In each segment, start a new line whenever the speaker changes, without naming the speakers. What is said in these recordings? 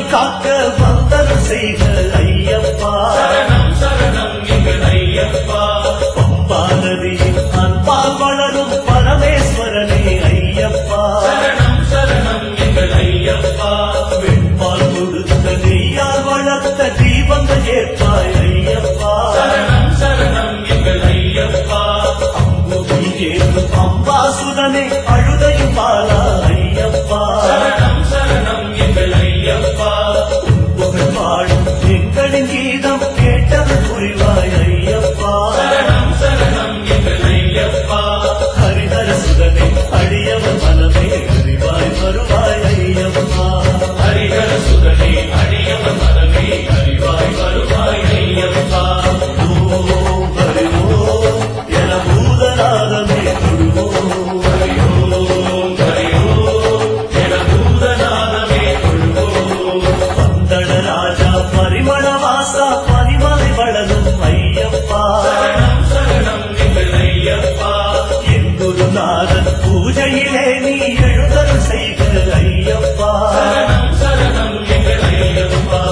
வையம் காக்க வந்தனம் செய்க ஐயப்பா
சரணம் சரணம் எங்கள் ஐயப்பா
பம்பா நதியின் அன்பால் வளரும் பரமேஸ்வரனே ஐயப்பா
சரணம் சரணம் எங்கள் ஐயப்பா
வெண்பால் கொடுத்த நெய்யால் வளர்த்த தீபங்கள் ஏற்பாய் ஐயப்பா
சரணம் சரணம் எங்கள் ஐயப்பா
அம்புவி ஏறும் அம்பாசுதனே அழுதையும் பாலா ஐயப்பா
சரணம் சரணம் எங்கள் ஐயப்பா
புகழ் பாடும் எங்களின் கீதம் கேட்டவர் புரிவாய் ஐயப்பா
சரணம் சரணம் எங்கள் ஐயப்பா
ஹரிஹர சுதனே அடியவன் மனமே அறிவாய் வருவாய் ஐயப்பா
ஹரிஹர சுதனே அடியவன் மனமே அறிவாய் வருவாய் ஐயப்பா
ஓம் ஹரி ஓம் என பூதநாதமே குருவோம்
ஓம் ஹரி ஓம் என பூதநாதமே கொள்வோம்
பந்தள ராஜா பரிமள வாசா பரிமலை வளரும் ஐயப்பா
சரணம் சரணம் எங்கள் ஐயப்பா
என் குருநாதன் பூஜையிலே நீ எழுதல் செய்க ஐயப்பா
சரணம் சரணம் எங்கள் ஐயப்பா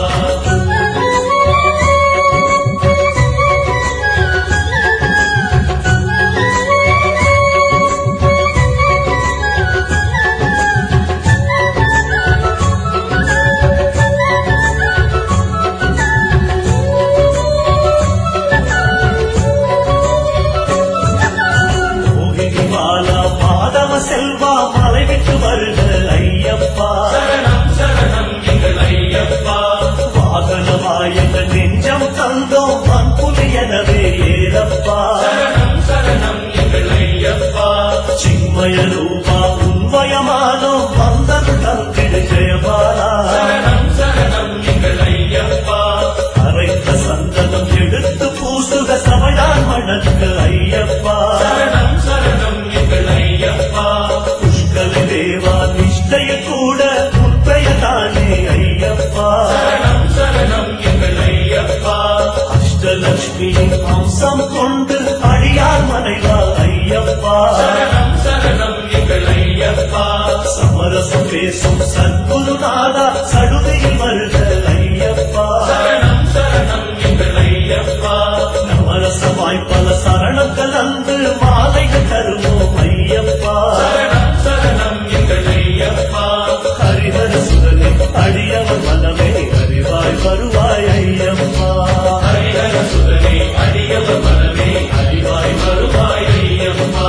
மோகினி மாலா மாதவ செல்வா மலை விட்டு வருக ஐயப்பா
சரணம் சரணம் எங்கள் ஐயப்பா
வாகனமாயங்க நெஞ்சம் தந்தோம் மண்புலி எனவே ஏலப்பா
சரணம் சரணம் எங்கள் ஐயப்பா
சின்மய ரூபா உன்மயமானோ வந்தருள் தந்திட ஜெயபாலா
சரணம் சரணம் எங்கள் ஐயப்பா
அரைத்த சந்தனம் எடுத்து பூசுக சமையான் மணக்கு ஐயப்பா
சரணம் சரணம் எங்கள் ஐயப்பா
புஷ்கல தேவா நிஷ்டைய கூட உற்பய தானே ஐயப்பா
சரணம் சரணம் எங்கள் ஐயப்பா
அஷ்டலட்சுமி அம்சம் கொண்டு அடியார் மனைவா ஐயப்பா
சரணம் சரணம் எங்கள் ஐயப்பா
சமரசம் பேசும் சத்குருநாதா சடுதியில் வருக ஐயப்பா
சரணம் சரணம் எங்கள் ஐயப்பா
நவரசமாய் பல சரணம் கலந்து மாலைகள் தருவோம் ஐயப்பா
சரணம் சரணம் எங்கள் ஐயப்பா
ஹரிஹர சுரனே அடியவன் மனமே அறிவாய் வருவாய் ஐயப்பா
ஹரிஹர சுதனே அடியவர் மனமே அறிவாய் வருவாய் ஐயப்பா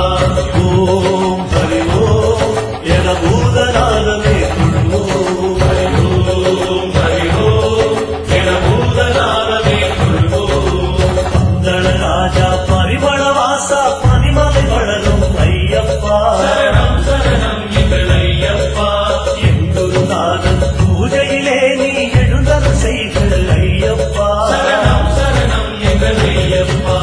ஓம் ஹரி ஓம் என பூதநாதமே குழுவோம்
ஓம் ஹரி ஓம் என பூதநாதமே கொள்வோம்
பந்தள ராஜா பரிமள வாசா பனிமலை வளரும் ஐயப்பா
சரணம் சரணம் எங்கள் ஐயப்பா
என் குருநாதன் பூஜையிலே நீ எழுந்தல் செய்க ஐயப்பா
சரணம் சரணம் எங்கள் ஐயப்பா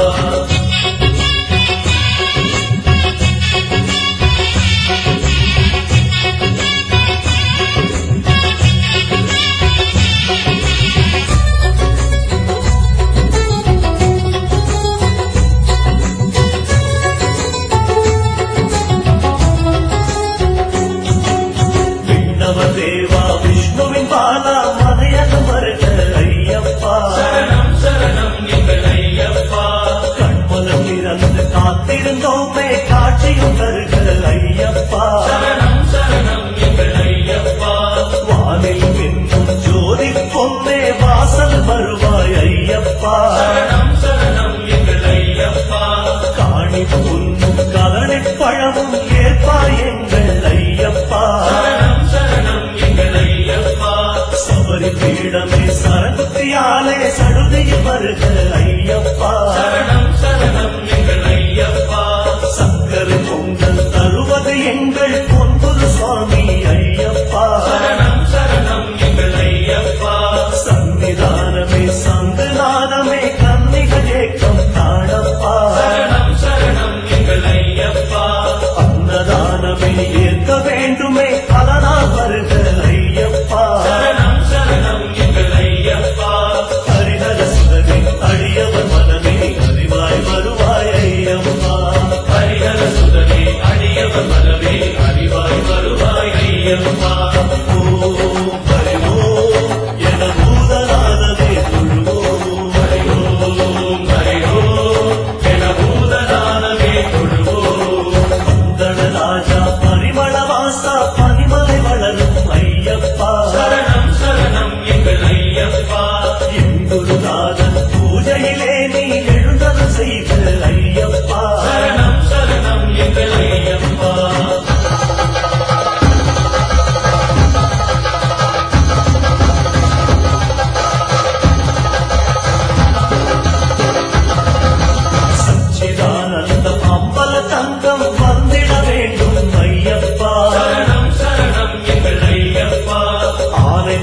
விண்ணவ தேவா விஷ்ணுவின் பாலா மலையக மருக ஐயப்பா
சரணம் சரணம் எங்கள் ஐயப்பா
கண்மலம் திறந்து காத்திருந்தோமே காட்சியும் தருக ஐயப்பா
சரணம் சரணம் எங்கள் ஐயப்பா
வானில் மின்னும் ஜோதி பொன்னே வாசல் வருவாய் ஐயப்பா
சரணம் சரணம் எங்கள் ஐயப்பா
காணி புல்லும் கலனை பழமும் ஏற்பாய் எங்கள் ஐயப்பா
சரணம் சரணம் எங்கள் ஐயப்பா
சபரி பீடமே சரங்குத்தியாலே சடுதியில் வருக ஐயப்பா
சரணம் சரணம் எங்கள் ஐயப்பா
சங்கர பொங்கல் தருவது எங்கள் பொன்புரு சுவாமி ஐயப்பா
சரணம் சரணம் எங்கள் ஐயப்பா
சன்னிதானமே சங்குநாதமே கன்னிக ஏக்கம் தாழப்பா
சரணம் சரணம் எங்கள் ஐயப்பா
அன்னதானமே ஏற்க வேண்டுமே அதனால் வருக ஐயப்பா
சரணம் சரணம் எங்கள் ஐயப்பா
ஹரிஹர சுதனே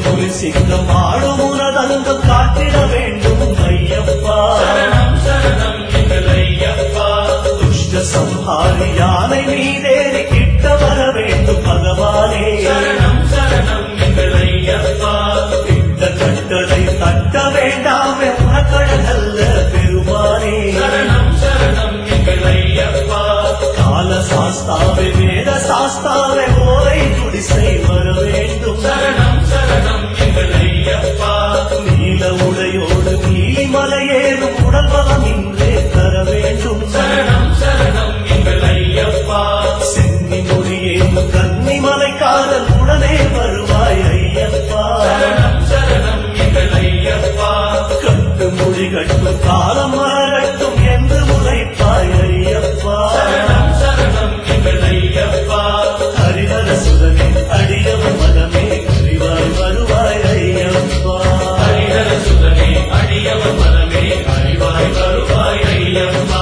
புலி சிங்கம் ஆளும் உனதங்கம் காட்டிட வேண்டும் ஐயப்பா
சரணம் சரணம் எங்கள் ஐயப்பா
துஷ்ட சம்ஹாரி யானை மீதேறி கிட்ட வர வேண்டும் பகவானே
சரணம் சரணம் எங்கள் ஐயப்பா
இந்த கட்டளை தட்ட வேண்டாமே உனக்கழகல்ல பெருமானே
சரணம் சரணம் எங்கள் ஐயப்பா
கால சாஸ்தாவே வேத சாஸ்தாவே ஓரை குடிசை வர வேண்டும்
சரணம் சரணம் எங்கள் ஐயப்பா
நீல உடையோடு நீலிமலையேறும் உடல் பலம் இன்றே தர வேண்டும்
சரணம் சரணம் எங்கள் ஐயப்பா
சென்னி மொழியேறும் கன்னிமலைக்காரன் உடனே வருவாய் ஐயப்பா
சரணம் சரணம் எங்கள் ஐயப்பா
கட்டு மொழி கட்டும் காலம் மாறட்டும் என்று உரைப்பாய் ஐயப்பா
சரணம் சரணம் எங்கள் ஐயப்பா
ஹரிஹர சுதனே அடியவன் மனமே அறிவாய் வருவாய் ஐயப்பா
ஹரிஹர சுதனே அடியவன் மனமே அறிவாய் வருவாய் ஐயப்பா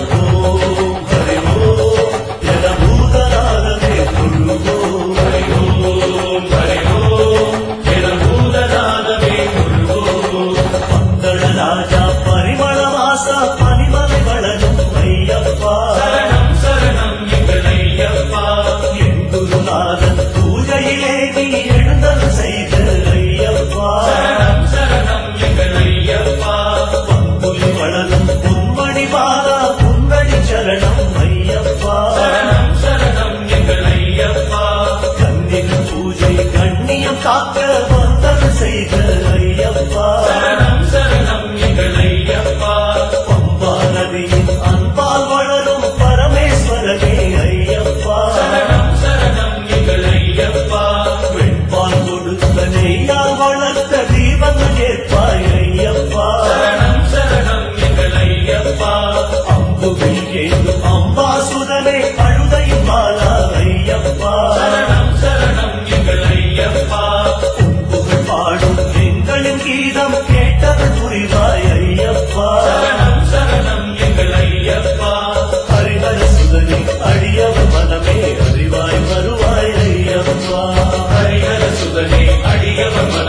ஓம் ஹரி ஓம் என பூதநாதமே கொள்ளுவோம்
ஹரி ஓம் ஹரி ஓம் என பூதநாதமே கொள்வோம்
பந்தள ராஜா பரிமள வாசா பனிமலை வளரும் ஐயப்பா
சரணம் சரணம் எங்கள் ஐயப்பா
என் குருநாதன் பூஜையிலே நீ எழுந்தல் செய்த ஐயப்பா
சரணம் சரணம் எங்கள் ஐயப்பா
பங்குலி வளரும் பொன்மணி பாலா புன்னடி சரணம் ஐயப்பா
சரணம் சரணம் எங்கள் ஐயப்பா
கன்னிக பூஜை கண்ணியம் காக்க வந்தல் செய்த ஐயப்பா
சரணம் சரணம் எங்கள் ஐயப்பா
பம்பா நதியின் அன்பால் வளரும் பரமேஸ்வரனே ஐயப்பா
சரணம் சரணம் எங்கள் ஐயப்பா
வெண்பால் கொடுத்த நெய்யால் வளர்த்த தீபங்கள் ஏற்பாய் ஐயப்பா
சரணம் சரணம் எங்கள் ஐயப்பா
அம்புவில் ஏதும் அம்பாசுதனே அழுதையும் பாலா ஐயப்பா
சரணம் சரணம் எங்கள் ஐயப்பா
புகழ் பாடும் எங்களின் கீதம் கேட்டவள் புரிவாய் ஐயப்பா
சரணம் சரணம் எங்கள் ஐயப்பா
ஹரிஹர சுதனே அடியவர் மனமே அறிவாய் வருவாய் ஐயப்பா
ஹரிஹர சுதனே அடியவன்